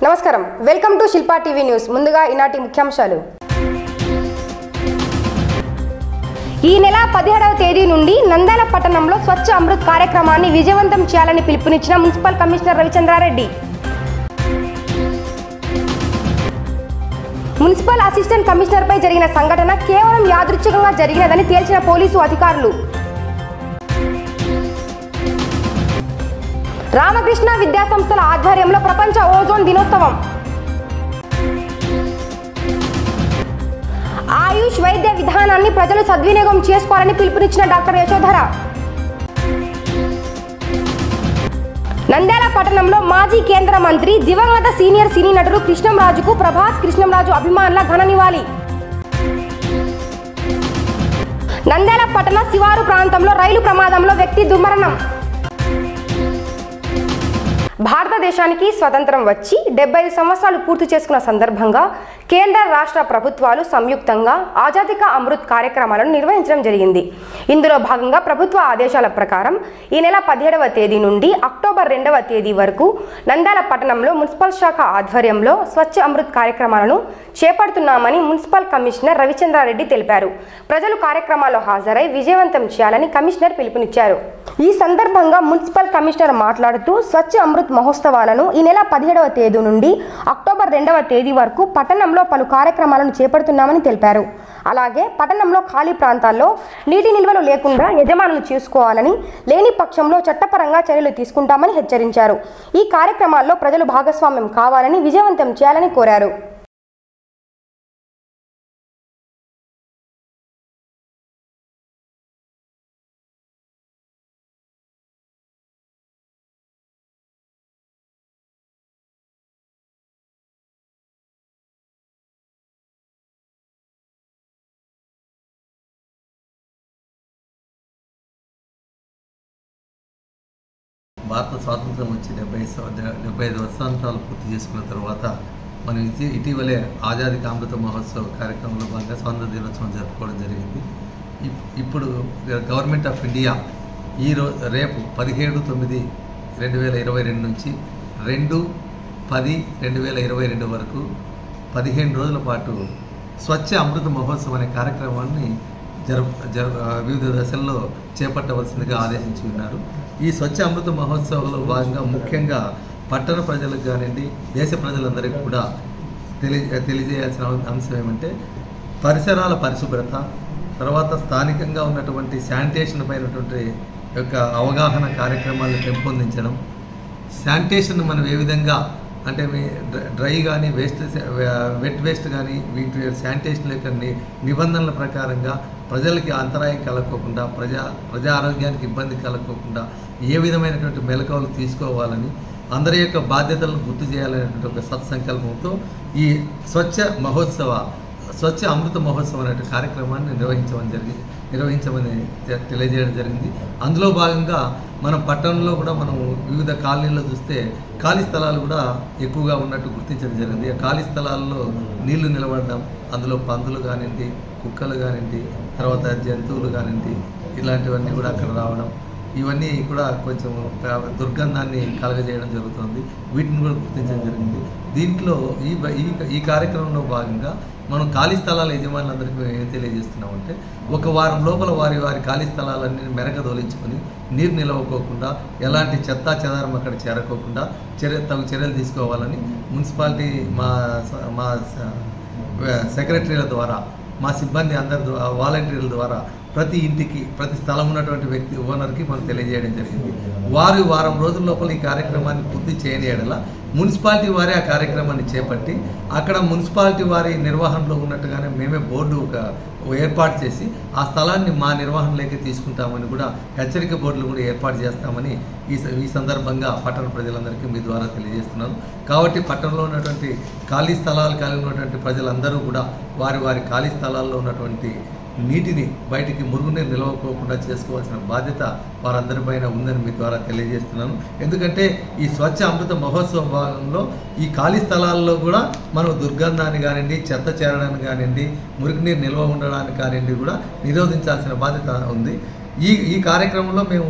నమస్కారం welcome to Shilpa TV news ముందుగా ఈనాటి ముఖ్యాంశాలు ఈ నెల పదిహేడవ తేదీ నుండి నంద్యాల పట్టణంలో స్వచ్ఛ అమృత్ కార్యక్రమాన్ని విజయవంతం చేయాలని పిలుపునిచ్చిన municipal commissioner Ravichandra Reddy municipal assistant కమిషనర్పై జరిగిన సంఘటన కేవలం యాదృచ్ఛికంగా జరిగినదని తేల్చిన పోలీసు అధికారులు రామకృష్ణ విద్యా సంస్థల ఆధ్వర్యంలో ప్రపంచ ఓజోన్ దినోత్సవం ఆయుష్ వైద్య విధానాన్ని ప్రజలు సద్వినియోగం చేసుకోవాలని పిలుపునిచ్చిన డాక్టర్ యశోధర నంద్యాల పట్టణంలో మాజీ కేంద్ర మంత్రి దివంగత సీనియర్ సినీ నటుడు కృష్ణంరాజుకు ప్రభాస్ కృష్ణంరాజు అభిమానుల ఘన నివాళి నంద్యాల పట్టణ శివారు ప్రాంతంలో రైలు ప్రమాదంలో వ్యక్తి దుర్మరణం భారతదేశానికి స్వతంత్రం వచ్చి డెబ్బై ఐదు సంవత్సరాలు పూర్తి చేసుకున్న సందర్భంగా కేంద్ర రాష్ట్ర ప్రభుత్వాలు సంయుక్తంగా ఆజాదీ కా అమృత్ కార్యక్రమాలను నిర్వహించడం జరిగింది ఇందులో భాగంగా ప్రభుత్వ ఆదేశాల ప్రకారం ఈ నెల పదిహేడవ తేదీ నుండి అక్టోబర్ రెండవ తేదీ వరకు నంద్యాల పట్టణంలో మున్సిపల్ శాఖ ఆధ్వర్యంలో స్వచ్ఛ అమృత్ కార్యక్రమాలను చేపడుతున్నామని మున్సిపల్ కమిషనర్ రవిచంద్రారెడ్డి తెలిపారు ప్రజలు కార్యక్రమాల్లో హాజరై విజయవంతం చేయాలని కమిషనర్ పిలుపునిచ్చారు ఈ సందర్భంగా మున్సిపల్ కమిషనర్ మాట్లాడుతూ స్వచ్ఛ అమృత్ మహోత్సవాలను ఈ నెల పదిహేడవ తేదీ నుండి అక్టోబర్ రెండవ తేదీ వరకు పట్టణంలో పలు కార్యక్రమాలను చేపడుతున్నామని తెలిపారు అలాగే పట్టణంలో ఖాళీ ప్రాంతాల్లో నీటి నిల్వలు లేకుండా యజమానులు చూసుకోవాలని లేని పక్షంలో చట్టపరంగా చర్యలు తీసుకుంటామని హెచ్చరించారు ఈ కార్యక్రమాల్లో ప్రజలు భాగస్వామ్యం కావాలని విజయవంతం చేయాలని కోరారు భారత స్వాతంత్రం వచ్చి డెబ్బై సం- డెబ్బై ఐదు వసంతాలు పూర్తి చేసుకున్న తర్వాత మనం ఇటీ- ఇటీవలే ఆజాదీ కా అమృత మహోత్సవ కార్యక్రమంలో భాగంగా స్వాతంత్ర దినోత్సవం జరుపుకోవడం జరిగింది ఇప్- ఇప్పుడు గవర్నమెంట్ ఆఫ్ ఇండియా ఈ రో రేపు పదిహేడు తొమ్మిది రెండు వేల ఇరవై రెండు నుంచి రెండు పది రెండు వేల ఇరవై రెండు వరకు పదిహేను రోజుల పాటు స్వచ్ఛ అమృత మహోత్సవం అనే కార్యక్రమాన్ని జరు జరు వివిధ దశల్లో చేపట్టవలసిందిగా ఆదేశించి ఉన్నారు ఈ స్వచ్ఛ అమృత మహోత్సవంలో భాగంగా ముఖ్యంగా పట్టణ ప్రజలకు కానివ్వండి దేశ ప్రజలందరికీ కూడా తెలియ తెలియజేయాల్సిన అంశం ఏమంటే పరిసరాల పరిశుభ్రత తర్వాత స్థానికంగా ఉన్నటువంటి శానిటేషన్ పైనటువంటి యొక్క అవగాహన కార్యక్రమాలను పెంపొందించడం శానిటేషన్ మనం ఏ విధంగా అంటే మీ డ్ర- డ్రై కానీ వేస్ట్ వెట్ వేస్ట్ కానీ వీటి శానిటేషన్ యొక్క ని- నిబంధనల ప్రకారంగా ప్రజలకి అంతరాయం కలగకోకుండా ప్రజా ప్రజా ఆరోగ్యానికి ఇబ్బంది కలగకోకుండా ఏ విధమైనటువంటి మెలకువలు తీసుకోవాలని అందరి యొక్క బాధ్యతలను గుర్తు చేయాలనేటువంటి ఒక సత్సంకల్పంతో ఈ స్వచ్ఛ మహోత్సవ స్వచ్ఛ అమృత మహోత్సవం అనే కార్యక్రమాన్ని నిర్వహించమని జరిగింది నిర్వహించమని తె- తెలియజేయడం జరిగింది అందులో భాగంగా మనం పట్టణంలో కూడా మనం వివిధ కాలనీల్లో చూస్తే ఖాళీ స్థలాలు కూడా ఎక్కువగా ఉన్నట్టు గుర్తించడం జరిగింది ఆ ఖాళీ స్థలాల్లో నీళ్లు నిలబడడం అందులో పందులు కానివ్వండి కుక్కలు కానివ్వండి తర్వాత జంతువులు కానివ్వండి ఇలాంటివన్నీ కూడా అక్కడ రావడం ఇవన్నీ కూడా కొంచెం ప- దుర్గంధాన్ని కలగజేయడం జరుగుతుంది వీటిని కూడా గుర్తించడం జరిగింది దీంట్లో ఈ బ- ఈ ఈ కార్యక్రమంలో భాగంగా మనం ఖాళీ స్థలాల యజమానులందరికీ మేము ఏం తెలియజేస్తున్నామంటే ఒక వారం లోపల వారి వారి ఖాళీ స్థలాలన్నీ మెరకదోలించుకొని నీరు నిలవకోకుండా ఎలాంటి చెత్తా చెదారం అక్కడ చేరకోకుండా చర్య తగు చర్యలు తీసుకోవాలని మున్సిపాలిటీ మా స- మా స- సెక్రటరీల ద్వారా మా సిబ్బంది అందరి ద్వా- వాలంటీర్ల ద్వారా ప్రతి ఇంటికి ప్రతి స్థలం ఉన్నటువంటి వ్యక్తి ఓనర్కి మనం తెలియజేయడం జరిగింది వారు వారం రోజుల లోపల ఈ కార్యక్రమాన్ని పూర్తి చేయని ఎడల మున్సిపాలిటీ వారే ఆ కార్యక్రమాన్ని చేపట్టి అక్కడ మున్సిపాలిటీ వారి నిర్వహణలో ఉన్నట్టుగానే మేమే బోర్డు ఒక ఏర్పాటు చేసి ఆ స్థలాన్ని మా నిర్వహణలోకి తీసుకుంటామని కూడా హెచ్చరిక బోర్డులు కూడా ఏర్పాటు చేస్తామని ఈ స- ఈ సందర్భంగా పట్టణ ప్రజలందరికీ మీ ద్వారా తెలియజేస్తున్నాను కాబట్టి పట్టణంలో ఉన్నటువంటి ఖాళీ స్థలాలు కలిగి ఉన్నటువంటి ప్రజలందరూ కూడా వారి వారి ఖాళీ స్థలాల్లో ఉన్నటువంటి నీటిని బయటికి మురుగునీరు నిలవకోకుండా చేసుకోవాల్సిన బాధ్యత వారందరిపైన ఉందని మీ ద్వారా తెలియజేస్తున్నాను ఎందుకంటే ఈ స్వచ్ఛ అమృత మహోత్సవ భాగంలో ఈ ఖాళీ స్థలాల్లో కూడా మనం దుర్గంధాన్ని కానివ్వండి చెత్త చేరడానికి కానివ్వండి మురుగునీరు నిల్వ ఉండడానికి కానివ్వండి కూడా నిరోధించాల్సిన బాధ్యత ఉంది ఈ ఈ కార్యక్రమంలో మేము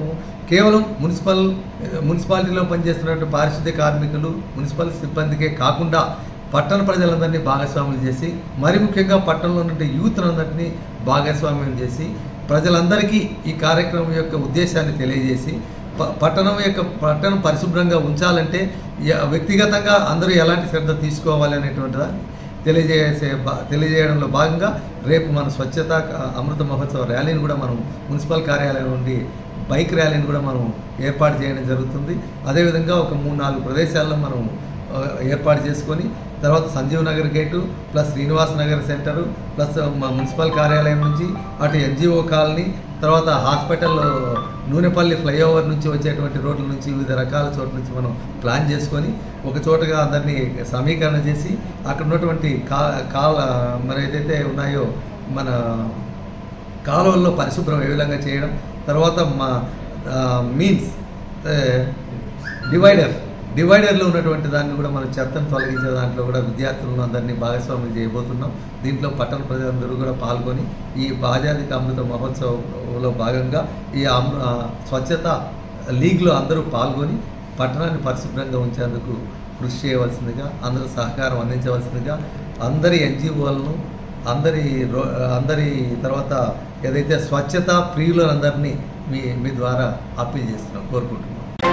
కేవలం మున్సిపల్ మున్సిపాలిటీలో పనిచేస్తున్నటువంటి పారిశుద్ధ్య కార్మికులు మున్సిపల్ సిబ్బందికే కాకుండా పట్టణ ప్రజలందరినీ భాగస్వామ్యం చేసి మరి ముఖ్యంగా పట్టణంలో ఉన్న యూత్నందరినీ భాగస్వామ్యం చేసి ప్రజలందరికీ ఈ కార్యక్రమం యొక్క ఉద్దేశాన్ని తెలియజేసి ప- పట్టణం యొక్క పట్టణం పరిశుభ్రంగా ఉంచాలంటే య- వ్యక్తిగతంగా అందరూ ఎలాంటి శ్రద్ధ తీసుకోవాలి అనేటువంటి దాన్ని తెలియజేసే బా- తెలియజేయడంలో భాగంగా రేపు మన స్వచ్ఛత క- అమృత మహోత్సవ ర్యాలీని కూడా మనం మున్సిపల్ కార్యాలయం నుండి బైక్ ర్యాలీని కూడా మనం ఏర్పాటు చేయడం జరుగుతుంది అదేవిధంగా ఒక మూడు నాలుగు ప్రదేశాల్లో మనం ఆ, ఏర్పాటు చేసుకొని తర్వాత Sanjeev Nagar gate plus Srinivas Nagar centre plus మా మున్సిపల్ కార్యాలయం నుంచి అటు ఎన్జిఓ కాలనీ తర్వాత హాస్పిటల్ నూనెపల్లి ఫ్లైఓవర్ నుంచి వచ్చేటువంటి రోడ్ల నుంచి వివిధ రకాల చోట్ల నుంచి మనం ప్లాన్ చేసుకొని ఒక చోటగా అందరినీ సమీకరణ చేసి అక్కడ ఉన్నటువంటి కా కాల మరి ఏదైతే ఉన్నాయో మన కాలువల్లో పరిశుభ్రం ఏ విధంగా చేయడం తర్వాత మా మీన్స్ డివైడర్ డివైడర్లో ఉన్నటువంటి దాన్ని కూడా మనం చెత్తను తొలగించే దాంట్లో కూడా విద్యార్థులను అందరినీ భాగస్వామ్యం చేయబోతున్నాం దీంట్లో పట్టణ ప్రజలందరూ కూడా పాల్గొని ఈ ఆజాదిక అమృత మహోత్సవంలో భాగంగా ఈ అమృ ఆ, స్వచ్ఛత లీగ్లో అందరూ పాల్గొని పట్టణాన్ని పరిశుభ్రంగా ఉంచేందుకు కృషి చేయవలసిందిగా అందరూ సహకారం అందించవలసిందిగా అందరి ఎన్జిఓలను అందరి రో అందరి తర్వాత ఏదైతే స్వచ్ఛత ప్రియులందరినీ మీ మీ ద్వారా అప్పీల్ చేస్తున్నాం కోరుకుంటున్నాం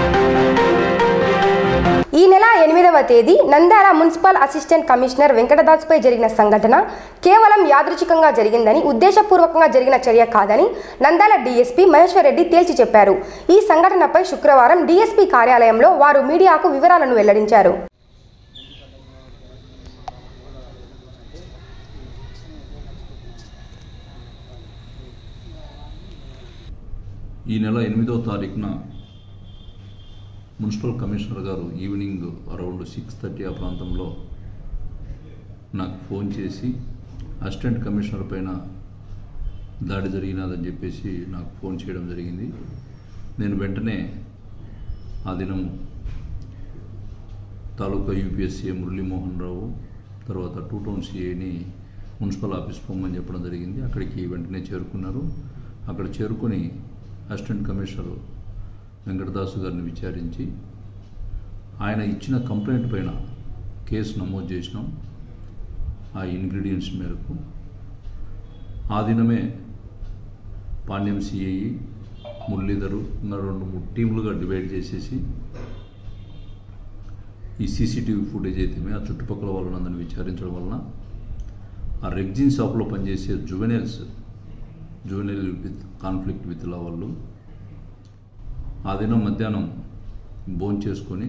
ఈ నెల ఎనిమిదవ తేదీ నంద్యాల మున్సిపల్ అసిస్టెంట్ కమిషనర్ వెంకటదాస్పై జరిగిన సంఘటన కేవలం యాదృచ్ఛికంగా జరిగిందని ఉద్దేశపూర్వకంగా జరిగిన చర్య కాదని నంద్యాల డీఎస్పీ మహేశ్వర్ రెడ్డి తేల్చి చెప్పారు ఈ సంఘటనపై శుక్రవారం డీఎస్పీ కార్యాలయంలో వారు మీడియాకు వివరాలను వెల్లడించారు ఈ నెల ఎనిమిదో తారీఖున మున్సిపల్ కమిషనర్ గారు ఈవినింగ్ అరౌండ్ సిక్స్ థర్టీ ఆ ప్రాంతంలో నాకు ఫోన్ చేసి అసిస్టెంట్ కమిషనర్ పైన దాడి జరిగినదని చెప్పేసి నాకు ఫోన్ చేయడం జరిగింది నేను వెంటనే ఆ దినం తాలూకా యూపీఎస్సీ మురళీమోహన్ రావు తర్వాత టూ టౌన్ సిఐని మున్సిపల్ ఆఫీస్ పొమ్మని చెప్పడం జరిగింది అక్కడికి వెంటనే చేరుకున్నారు అక్కడ చేరుకొని అసిస్టెంట్ కమిషనర్ వెంకటదాసు గారిని విచారించి ఆయన ఇచ్చిన కంప్లైంట్ పైన కేసు నమోదు చేసినాం ఆ ఇంగ్రీడియంట్స్ మేరకు ఆ దినమే పాండ్యం సిఐ మురళీధరు ఇంకా రెండు మూడు టీంలుగా డివైడ్ చేసేసి ఈ సీసీటీవీ ఫుటేజ్ అయితే ఆ చుట్టుపక్కల వాళ్ళని విచారించడం వలన ఆ రెగ్జిన్ షాప్లో పనిచేసే juveniles juvenile with conflict with law వాళ్ళు ఆ దినం మధ్యాహ్నం భోజనం చేసుకొని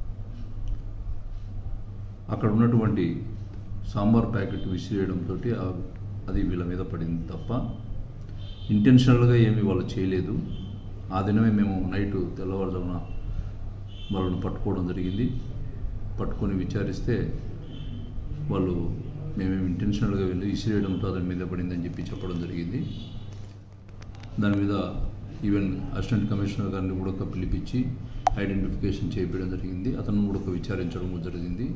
అక్కడ ఉన్నటువంటి సాంబార్ ప్యాకెట్ విసిరేయడంతో అది వీళ్ళ మీద పడింది తప్ప ఇంటెన్షనల్గా ఏమీ వాళ్ళు చేయలేదు ఆ దినమే మేము నైట్ తెల్లవారుజామున వాళ్ళని పట్టుకోవడం జరిగింది పట్టుకొని విచారిస్తే వాళ్ళు మేమేమి ఇంటెన్షనల్గా వెళ్ళి విసిరేయడంతో అతని మీద పడిందని చెప్పి చెప్పడం జరిగింది దాని మీద ఈవెన్ అసిస్టెంట్ కమిషనర్ గారిని కూడా పిలిపించి ఐడెంటిఫికేషన్ చేయించడం జరిగింది అతను కూడా విచారించడం కూడా జరిగింది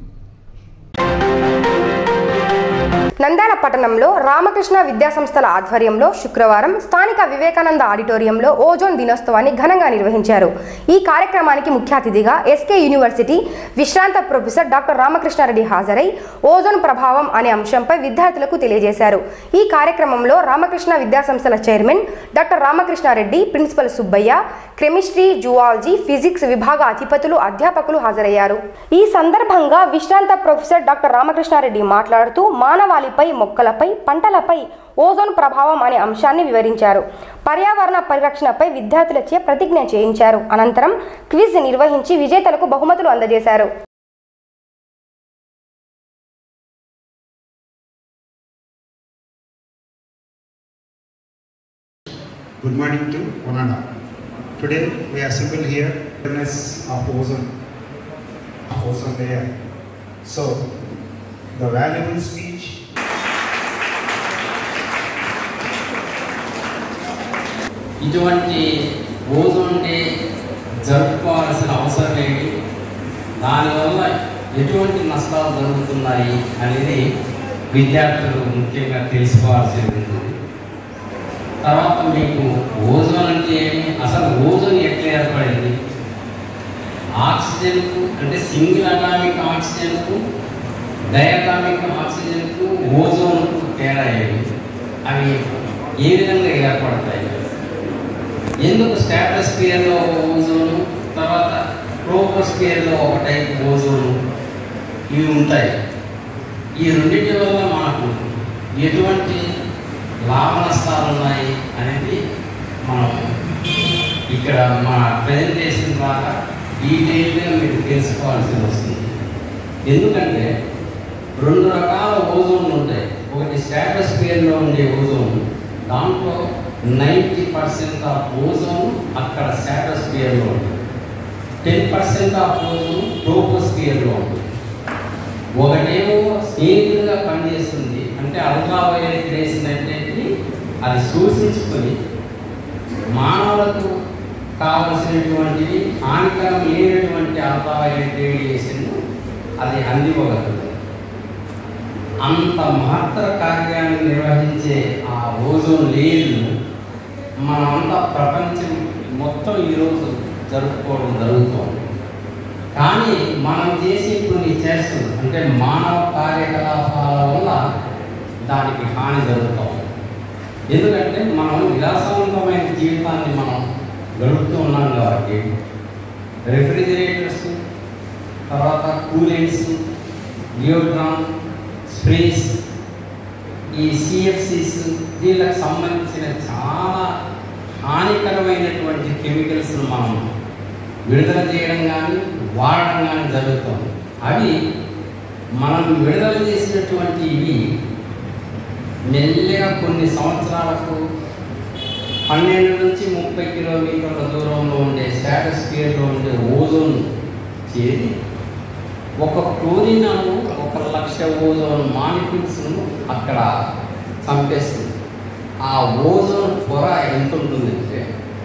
నంద్యాల పట్టణంలో రామకృష్ణ విద్యా సంస్థల ఆధ్వర్యంలో శుక్రవారం స్థానిక వివేకానంద ఆడిటోరియంలో ఓజోన్ దినోత్సవాన్ని ఘనంగా నిర్వహించారు ఈ కార్యక్రమానికి ముఖ్య అతిథిగా ఎస్కే యూనివర్సిటీ విశ్రాంత ప్రొఫెసర్ డాక్టర్ రామకృష్ణారెడ్డి హాజరై ఓజోన్ ప్రభావం అనే అంశంపై విద్యార్థులకు తెలియజేశారు ఈ కార్యక్రమంలో రామకృష్ణ విద్యా సంస్థల chairman doctor Ramakrishna Reddy principal Subbaiah chemistry zoology physics విభాగ అధిపతులు అధ్యాపకులు హాజరయ్యారు ఈ సందర్భంగా విశ్రాంత ప్రొఫెసర్ డాక్టర్ రామకృష్ణారెడ్డి మాట్లాడుతూ మానవాళిపై మొక్కలపై పంటలపై ఓజోన్ ప్రభావం అనే అంశాన్ని వివరించారు పర్యావరణ పరిరక్షణపై విద్యార్థులచే ప్రతిజ్ఞ చేయించారు అనంతరం క్విజ్ నిర్వహించి విజేతలకు బహుమతులు అందజేశారు Good morning to one and all. Today we are assembled here awareness of ozone, of ozone layer. So the valuable speech ఇటువంటి ఓజోన్ డే జరుపుకోవాల్సిన అవసరం ఏంటి దానివల్ల ఎటువంటి నష్టాలు జరుగుతున్నాయి అనేది విద్యార్థులు ముఖ్యంగా తెలుసుకోవాల్సి ఉంటుంది తర్వాత మీకు ఓజోన్ అంటే ఏమి అసలు ఓజోన్ ఎట్లా ఏర్పడింది ఆక్సిజన్కు అంటే సింగిల్ అటామిక్ ఆక్సిజన్కు డయాటామిక్ ఆక్సిజన్కు ఓజోన్కు తేడా ఏమి అవి ఏ విధంగా ఏర్పడతాయి ఎందుకు స్ట్రాటోస్పియర్లో ఓజోను తర్వాత ట్రోపోస్పియర్లో ఒక టైప్ ఓజోను ఇవి ఉంటాయి ఈ రెండింటి వల్ల మనకు ఎటువంటి లాభ నష్టాలు ఉన్నాయి అనేది మనం ఇక్కడ మన ప్రజెంటేషన్ ద్వారా డీటెయిల్గా మీరు తెలుసుకోవాల్సి వస్తుంది ఎందుకంటే రెండు రకాల ఓజోన్లు ఉంటాయి ఒకటి స్ట్రాటోస్పియర్లో ఉండే ఓజోన్ దాంట్లో నైంటీ పర్సెంట్ ఆఫ్ ఓజోన్ అక్కడ స్ట్రాటోస్పియర్లో ఉంటుంది టెన్ పర్సెంట్ ఆఫ్ ఓజోన్ ట్రోపోస్పియర్లో ఉంటుంది ఒకటేమో స్నేహితులుగా పనిచేస్తుంది అంటే అల్ట్రావైలెట్ రేషన్ అంటే అది సూచించుకొని మానవులకు కావలసినటువంటివి హానికరం లేనటువంటి అల్ట్రావైలెట్ రేడియేషన్ అది అందివ్వగలదు అంత మహత్తర కార్యాన్ని నిర్వహించే ఆ ఓజోన్ లేయర్ను మనమంతా ప్రపంచం మొత్తం ఈరోజు జరుపుకోవడం జరుగుతోంది కానీ మనం చేసే కొన్ని చేష్టలు అంటే మానవ కార్యకలాపాల వల్ల దానికి హాని జరుగుతాం ఎందుకంటే మనం విలాసవంతమైన జీవితాన్ని మనం గడుపుతూ ఉన్నాం కాబట్టి రెఫ్రిజిరేటర్స్ తర్వాత కూలెంట్స్ డియోడ్రాన్ స్ప్రేస్ ఈ సిఎఫ్సిస్ వీళ్ళకి సంబంధించిన చాలా హానికరమైనటువంటి కెమికల్స్ను మనం విడుదల చేయడం కానీ వాడడం కానీ జరుగుతుంది అవి మనం విడుదల చేసినటువంటి ఇవి మెల్లగా కొన్ని సంవత్సరాలకు పన్నెండు నుంచి ముప్పై కిలోమీటర్ల దూరంలో ఉండే స్ట్రాటోస్ఫియర్లో ఉండే ఓజోన్ చేరి ఒక క్లోరిన్ అణువు ఒక లక్ష ఓజోన్ మాలిక్యూల్స్ను అక్కడ చంపేస్తుంది ఆ ఓజోన్ పొర ఎంత ఉంటుందంటే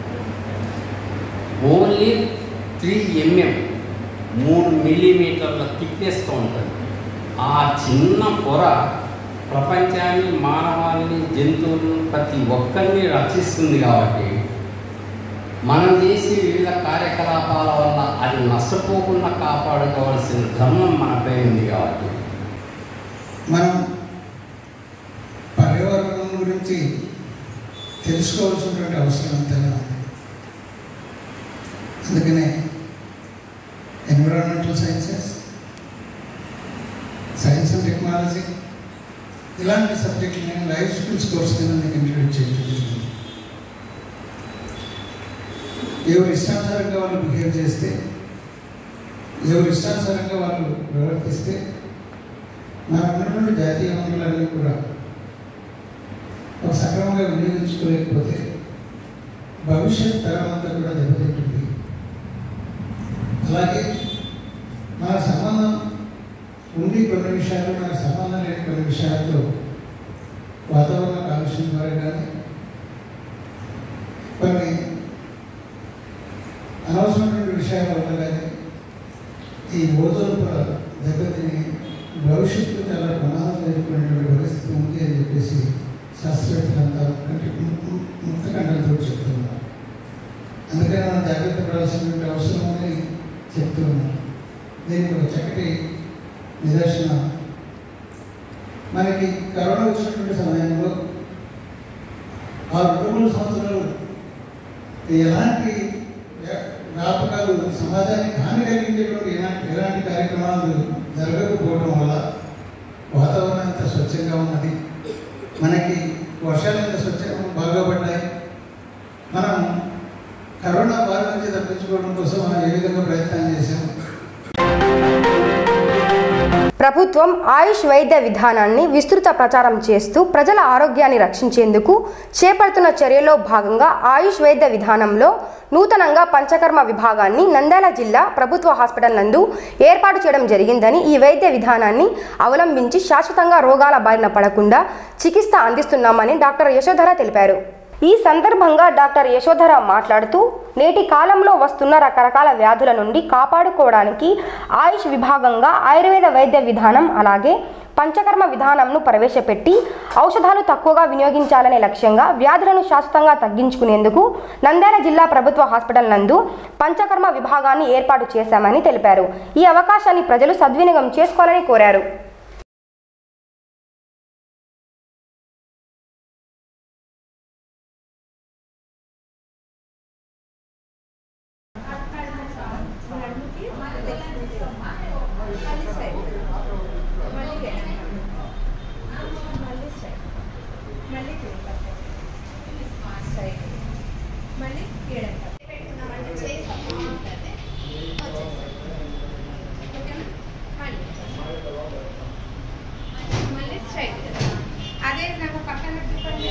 ఓన్లీ త్రీ ఎంఎం మూడు మిల్లీమీటర్ల థిక్నెస్తో ఉంటుంది ఆ చిన్న పొర ప్రపంచాన్ని మానవాళిని జంతువులను ప్రతి ఒక్కరిని రక్షిస్తుంది కాబట్టి మనం చేసే వివిధ కార్యకలాపాల వల్ల అది నష్టపోకుండా కాపాడుకోవాల్సిన ధర్మం మనపై ఉంది కాబట్టి మనం పర్యావరణం గురించి తెలుసుకోవాల్సినటువంటి అవసరం ఎంతైనా ఉంది అందుకనే environmental sciences science and technology ఇలాంటి సబ్జెక్టులు నేను లైఫ్ స్కిల్స్ కోర్స్ కింద మీకు ఇంట్రడ్యూస్ చేయడం జరిగింది ఎవరు ఇష్టానుసారంగా వాళ్ళు బిహేవ్ చేస్తే ఎవరు ఇష్టానుసారంగా వాళ్ళు ప్రవర్తిస్తే మనకు ఉన్నటువంటి జాతీయ వనరులన్నీ కూడా ఒక సక్రమంగా వినియోగించుకోలేకపోతే భవిష్యత్ తరం అంతా కూడా దెబ్బతింటుంది అలాగే మన సంబంధం ఉండి కొన్ని విషయాలు మనకు సంబంధం లేని కొన్ని విషయాలతో వాతావరణ కాలుష్యం ద్వారా కానీ కొన్ని అనవసరమైనటువంటి విషయాల వల్ల కానీ ఈ ఓజోన్ పొర దెబ్బతిని భవిష్యత్తులో చాలా ప్రమాదం ఎదుర్కొనేటువంటి పరిస్థితి ఉంది అని చెప్పేసి శాస్త్రవేత్తలంతా అంటే ముక్త కంఠంతో చెప్తున్నారు అందుకని మనం జాగ్రత్త పడాల్సినటువంటి అవసరం ఉందని చెప్తూ ఉన్నారు దీనికి ఒక చక్కటి నిదర్శనం మనకి కరోనా వచ్చినటువంటి సమయంలో ఆ రెండు మూడు సంవత్సరాలు ఎలాంటి వ్యా- వ్యాపకాలు సమాజానికి హాని కలిగించేటువంటి ఎలాంటి ఎలాంటి కార్యక్రమాలు జరగకపోవడం వల్ల వాతావరణం ఎంత స్వచ్ఛంగా ఉన్నది మనకి వర్షాలు ఎంత స్వచ్ఛంగా బాగా పడ్డాయి మనం కరోనా బారి నుంచి తప్పించుకోవడం కోసం మనం ఏ విధంగా ప్రయత్నం చేశాం ప్రభుత్వం ఆయుష్ వైద్య విధానాన్ని విస్తృత ప్రచారం చేస్తూ ప్రజల ఆరోగ్యాన్ని రక్షించేందుకు చేపడుతున్న చర్యలో భాగంగా ఆయుష్ వైద్య విధానంలో నూతనంగా పంచకర్మ విభాగాన్ని నంద్యాల జిల్లా ప్రభుత్వ హాస్పిటల్ నందు ఏర్పాటు చేయడం జరిగిందని ఈ వైద్య విధానాన్ని అవలంబించి శాశ్వతంగా రోగాల బారిన పడకుండా చికిత్స అందిస్తున్నామని డాక్టర్ యశోధర తెలిపారు ఈ సందర్భంగా డాక్టర్ యశోధర మాట్లాడుతూ నేటి కాలంలో వస్తున్న రకరకాల వ్యాధుల నుండి కాపాడుకోవడానికి ఆయుష్ విభాగంగా ఆయుర్వేద వైద్య విధానం అలాగే పంచకర్మ విధానంను ప్రవేశపెట్టి ఔషధాలు తక్కువగా వినియోగించాలనే లక్ష్యంగా వ్యాధులను శాశ్వతంగా తగ్గించుకునేందుకు నంద్యాల జిల్లా ప్రభుత్వ హాస్పిటల్ నందు పంచకర్మ విభాగాన్ని ఏర్పాటు చేశామని తెలిపారు ఈ అవకాశాన్ని ప్రజలు సద్వినియోగం చేసుకోవాలని కోరారు మళ్ళీ పెట్టుకున్నామంటే చేస్తాం బాగుంటుంది వచ్చేస్తుంది ఓకేనా మళ్ళీ మళ్ళీ స్ట్రైట్ అదే నాకు పక్కన తిప్పండి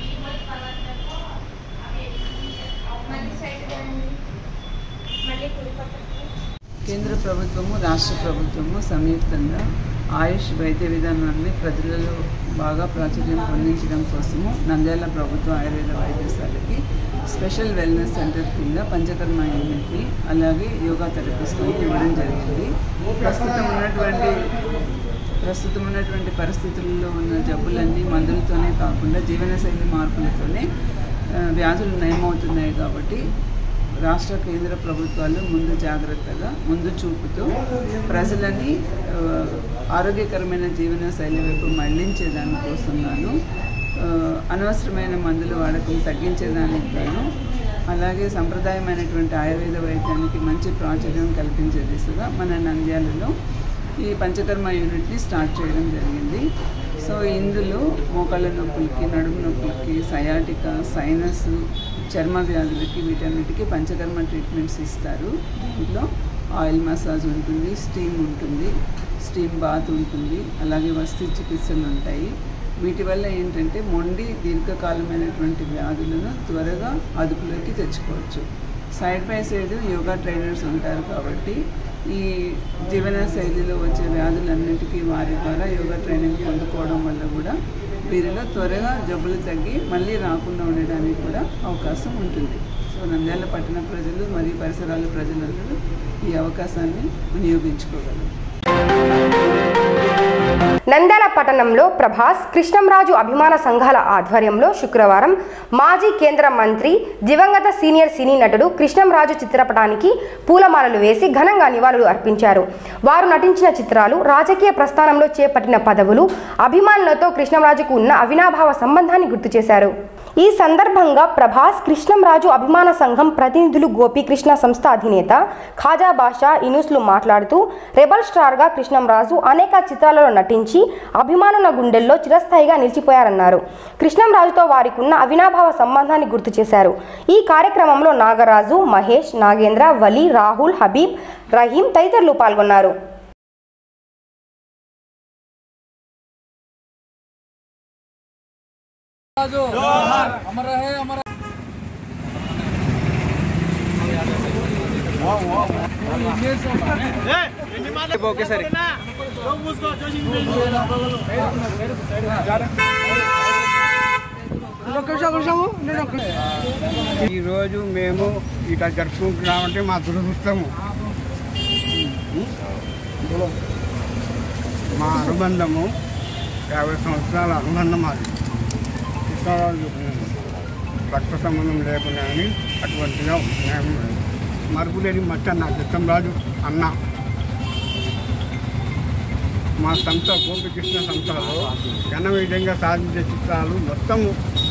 మళ్ళీ స్ట్రైట్ రండి మళ్ళీ కుడి పక్కన కేంద్ర ప్రభుత్వము రాష్ట్ర ప్రభుత్వము సంయుక్తంగా ఆయుష్ వైద్య విధానాన్ని ప్రజలలో బాగా ప్రాచుర్యం పొందించడం కోసము నంద్యాల ప్రభుత్వ ఆయుర్వేద వైద్యశాలకి స్పెషల్ వెల్నెస్ సెంటర్ కింద పంచకర్మ యూనిట్ని అలాగే యోగా థెరపిస్ట్ని ఇవ్వడం జరిగింది ప్రస్తుతం ఉన్నటువంటి ప్రస్తుతం ఉన్నటువంటి పరిస్థితుల్లో ఉన్న జబ్బులన్నీ మందులతోనే కాకుండా జీవనశైలి మార్పులతోనే ఆ, వ్యాధులు నయమవుతున్నాయి కాబట్టి రాష్ట్ర కేంద్ర ప్రభుత్వాలు ముందు జాగ్రత్తగా ముందు చూపుతూ ప్రజలని ఆ, ఆరోగ్యకరమైన జీవన శైలి వైపు మళ్లించే దానికోసం గాను ఆ, అనవసరమైన మందుల వాడకం తగ్గించేదానికి గాను అలాగే సంప్రదాయమైనటువంటి ఆయుర్వేద వైద్యానికి మంచి ప్రాచుర్యం కల్పించే దిశగా మన నంద్యాలలో ఈ పంచకర్మ యూనిట్ని స్టార్ట్ చేయడం జరిగింది సో ఇందులో మోకాళ్ళ నొప్పులకి నడుము నొప్పులకి సయాటిక సైనస్ చర్మ వ్యాధులకి వీటన్నిటికీ పంచకర్మ ట్రీట్మెంట్స్ ఇస్తారు దీంట్లో ఆయిల్ మసాజ్ ఉంటుంది స్టీమ్ ఉంటుంది స్టీమ్ బాత్ ఉంటుంది అలాగే వస్తు చికిత్సలు ఉంటాయి వీటి వల్ల ఏంటంటే మొండి దీర్ఘకాలమైనటువంటి వ్యాధులను త్వరగా అదుపులోకి తెచ్చుకోవచ్చు side by side yoga trainers ఉంటారు కాబట్టి ఈ జీవన శైలిలో వచ్చే వ్యాధులన్నిటికీ వారి ద్వారా యోగా ట్రైనింగ్ పొందుకోవడం వల్ల కూడా వీరిలో త్వరగా జబ్బులు తగ్గి మళ్ళీ రాకుండా ఉండడానికి కూడా అవకాశం ఉంటుంది సో నంద్యాల పట్టణ ప్రజలు మరియు పరిసరాల ప్రజలందరూ ఈ అవకాశాన్ని వినియోగించుకోగలరు నంద్యాల పట్టణంలో ప్రభాస్ కృష్ణంరాజు అభిమాన సంఘాల ఆధ్వర్యంలో శుక్రవారం మాజీ కేంద్ర మంత్రి దివంగత సీనియర్ సినీ నటుడు కృష్ణంరాజు చిత్రపటానికి పూలమాలలు వేసి ఘనంగా నివాళులు అర్పించారు వారు నటించిన చిత్రాలు రాజకీయ ప్రస్థానంలో చేపట్టిన పదవులు అభిమానులతో కృష్ణంరాజుకు ఉన్న అవినాభావ సంబంధాన్ని గుర్తు చేశారు ఈ సందర్భంగా ప్రభాస్ కృష్ణంరాజు అభిమాన సంఘం ప్రతినిధులు గోపీకృష్ణ సంస్థ అధినేత ఖాజా బాషా ఇనుస్లు మాట్లాడుతూ రెబల్ స్టార్గా కృష్ణంరాజు అనేక చిత్రాలలో నటించి అభిమానుల గుండెల్లో చిరస్థాయిగా నిలిచిపోయారన్నారు కృష్ణంరాజుతో వారికి ఉన్న అవినాభావ సంబంధాన్ని గుర్తు చేశారు ఈ కార్యక్రమంలో నాగరాజు మహేష్ నాగేంద్ర వలి రాహుల్ హబీబ్ రహీం తదితరులు పాల్గొన్నారు ఈరోజు మేము ఇట్లా జరుపుకుంటున్నామంటే మా దురదృష్టము మా అనుబంధము యాభై సంవత్సరాల అనుబంధం అది కృష్ణరాజు రక్త సంబంధం లేకుండా అని అటువంటిగా మేము మరుగులేని మచ్చ నా కృష్ణరాజు అన్న మా సంస్థ గోపికృష్ణ సంస్థలో ఘన విధంగా సాధించే చిత్రాలు మొత్తము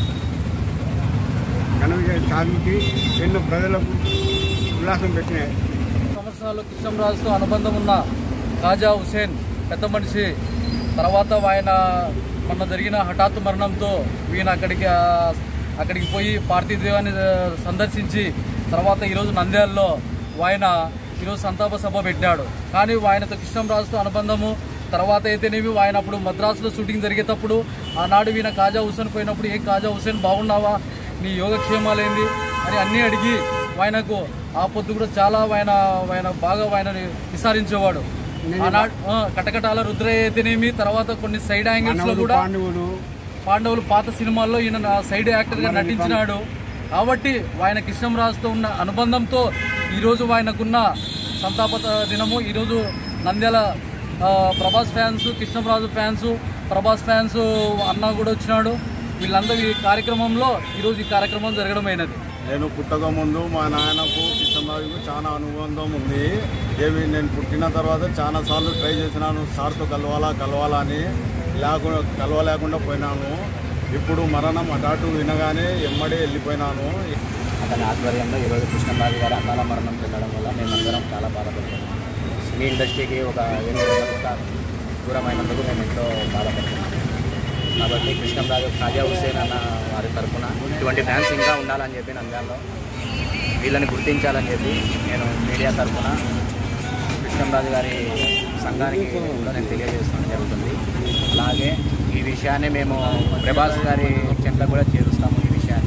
ఘన విజయం సాధించి ఎన్నో ప్రజలకు ఉల్లాసం పెట్టినాయి సంవత్సరాలు కృష్ణంరాజుతో అనుబంధం ఉన్న ఖాజా హుసేన్ పెద్ద మనిషి తర్వాత ఆయన మొన్న జరిగిన హఠాత్తు మరణంతో ఈయన అక్కడికి ఆ, అక్కడికి పోయి పార్థివ దేవాన్ని ఆ, సందర్శించి తర్వాత ఈరోజు నంద్యాలలో ఆయన ఈరోజు సంతాప సభ పెట్టాడు కానీ ఆయనతో కృష్ణంరాజుతో అనుబంధము తర్వాత అయితేనేమి ఆయన అప్పుడు మద్రాసులో షూటింగ్ జరిగేటప్పుడు ఆనాడు ఈయన కాజా హుసేన్ పోయినప్పుడు ఏం కాజా హుసేన్ బాగున్నావా నీ యోగక్షేమాలేంది అని అన్నీ అడిగి ఆయనకు ఆ పొద్దు కూడా చాలా ఆయన ఆయన బాగా ఆయన విసారించేవాడు ఆనాడు ఆ, కటకటాల రుద్రయ్య అయితేనేమి తర్వాత కొన్ని సైడ్ యాంగిల్స్ లో మనవడు కూడా పాండవులు పాండవులు పాత సినిమాల్లో ఈయన నా సైడ్ యాక్టర్ గా నటించినాడు కాబట్టి ఆయన కృష్ణంరాజుతో ఉన్న అనుబంధంతో ఈరోజు ఆయనకున్న సంతాప దినము ఈరోజు నంద్యాల ఆ, Prabhas fans Krishnaraju fans Prabhas fans అన్న కూడా వచ్చినాడు వీళ్ళందరూ ఈ కార్యక్రమంలో ఈరోజు ఈ కార్యక్రమం జరగడం అయినది నేను పుట్టక ముందు మా నాయనకు కృష్ణరాజుకు చాలా అనుబంధం ఉంది ఏమి నేను పుట్టిన తర్వాత చాలా సార్లు ట్రై చేసినాను సార్తో కలవాలా కలవాలా అని లేకుండా కలవలేకుండా పోయినాను ఇప్పుడు మరణం అటాటు వినగానే ఎమ్మడే వెళ్ళిపోయినాను అతని ఆధ్వర్యంలో ఈరోజు కృష్ణరాజు గారు అకాల మరణం చెందడం వల్ల మేమందరం చాలా బాధపడుతున్నాం సినీ ఇండస్ట్రీకి ఒక వెనుక దూరమైనందుకు మేము ఎంతో బాధపడుతున్నాం కాబట్టి కృష్ణరాజు ఖాజా హుస్సేన్ అన్న వారి తరఫున ఇటువంటి ఫ్యాన్స్ ఇంకా ఉండాలని చెప్పి నంద్యాలలో వీళ్ళని గుర్తించాలని చెప్పి నేను మీడియా తరఫున కృష్ణరాజు గారి సంఘానికి కూడా నేను తెలియజేస్తాను జరుగుతుంది అలాగే ఈ విషయాన్ని మేము ప్రభాస్ గారి చెంత కూడా చేరుస్తాము ఈ విషయాన్ని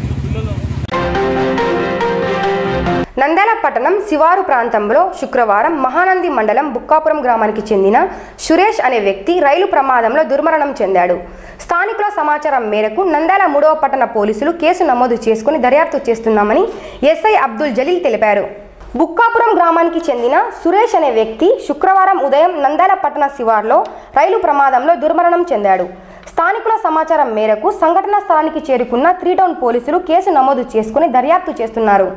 నంద్యాల పట్టణం శివారు ప్రాంతంలో శుక్రవారం మహానంది మండలం బుక్కాపురం గ్రామానికి చెందిన సురేష్ అనే వ్యక్తి రైలు ప్రమాదంలో దుర్మరణం చెందాడు స్థానికుల సమాచారం మేరకు నంద్యాల మూడవ పట్టణ పోలీసులు కేసు నమోదు చేసుకుని దర్యాప్తు చేస్తున్నామని ఎస్ఐ అబ్దుల్ జలీల్ తెలిపారు బుక్కాపురం గ్రామానికి చెందిన సురేష్ అనే వ్యక్తి శుక్రవారం ఉదయం నంద్యాల పట్టణ శివార్లో రైలు ప్రమాదంలో దుర్మరణం చెందాడు స్థానికుల సమాచారం మేరకు సంఘటనా స్థలానికి చేరుకున్న త్రీ టౌన్ పోలీసులు కేసు నమోదు చేసుకుని దర్యాప్తు చేస్తున్నారు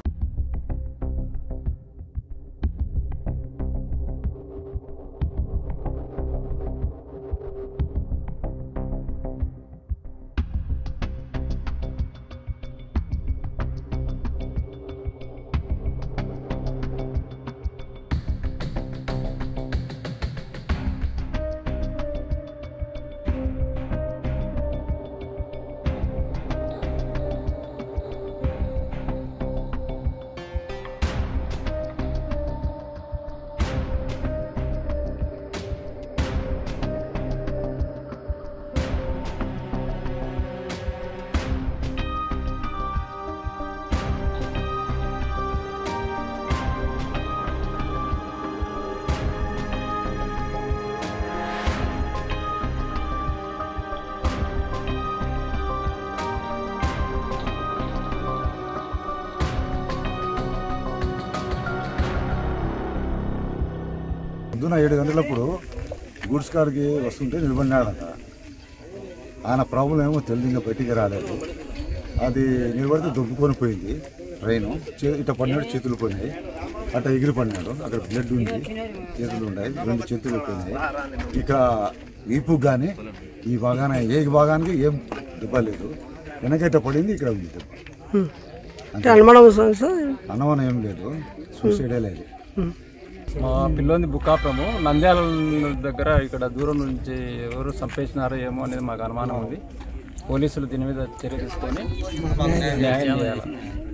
పొద్దున ఏడు గంటలప్పుడు గూడ్స్ కార్కి వస్తుంటే నిలబడినాడంట ఆయన ప్రాబ్లం ఏమో తెలియదు ఇంకా బయటికి రాలేదు అది నిలబడితే దొబ్బుకొని పోయింది ట్రైన్ చే ఇట్లా పడినాడు చేతులు పోయినాయి అట్లా ఎగిరి పడినాడు అక్కడ బ్లడ్ ఉంది చేతులు ఉన్నాయి రెండు చేతులు పోయినాయి ఇక వీపు కానీ ఈ భాగాన ఏ భాగానికి ఏం దెబ్బ లేదు వెనకైతే పడింది ఇక్కడ ఉంది దెబ్బ అంతే. అనుమానం ఏం లేదు సూసైడే లేదు మా పిల్లోని బుక్కాపురము నంద్యాల దగ్గర ఇక్కడ దూరం నుంచి ఎవరు చంపేసినారో ఏమో అనేది మాకు అనుమానం ఉంది పోలీసులు దీని మీద చర్య తీసుకొని న్యాయం చేయాలి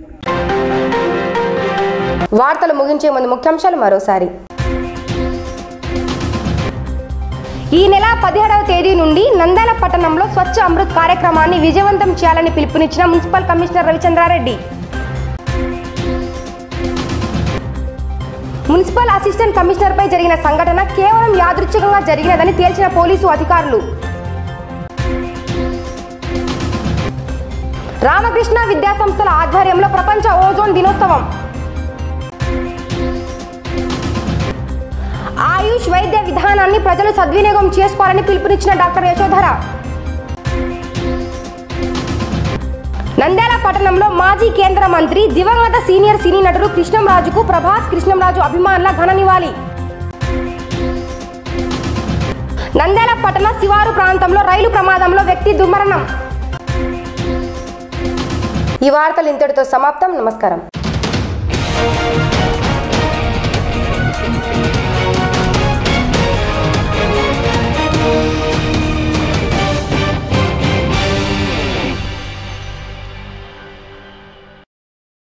వార్తలు ముగించే ముందు ముఖ్యాంశాలు మరోసారి ఈ నెల పదిహేడవ తేదీ నుండి నంద్యాల పట్టణంలో స్వచ్ఛ అమృత్ కార్యక్రమాన్ని విజయవంతం చేయాలని పిలుపునిచ్చిన municipal commissioner Ravichandra Reddy municipal assistant కమిషనర్పై జరిగిన సంఘటన కేవలం యాదృచ్ఛికంగా జరిగినదని తేల్చిన పోలీసు అధికారులు రామకృష్ణ విద్యా సంస్థల ఆధ్వర్యంలో ప్రపంచ ఓజోన్ దినోత్సవం ఆయుష్ వైద్య విధానాన్ని ప్రజలు సద్వినియోగం చేసుకోవాలని పిలుపునిచ్చిన డాక్టర్ యశోధర నంద్యాల పట్టణంలో మాజీ కేంద్ర మంత్రి దివంగత సీనియర్ సినీ నటుడు కృష్ణంరాజుకు ప్రభాస్ కృష్ణంరాజు అభిమానుల ఘన నివాళి నంద్యాల పట్టణ శివారు ప్రాంతంలో రైలు ప్రమాదంలో వ్యక్తి దుర్మరణం ఈ వార్తలు ఇంతటితో సమాప్తం నమస్కారం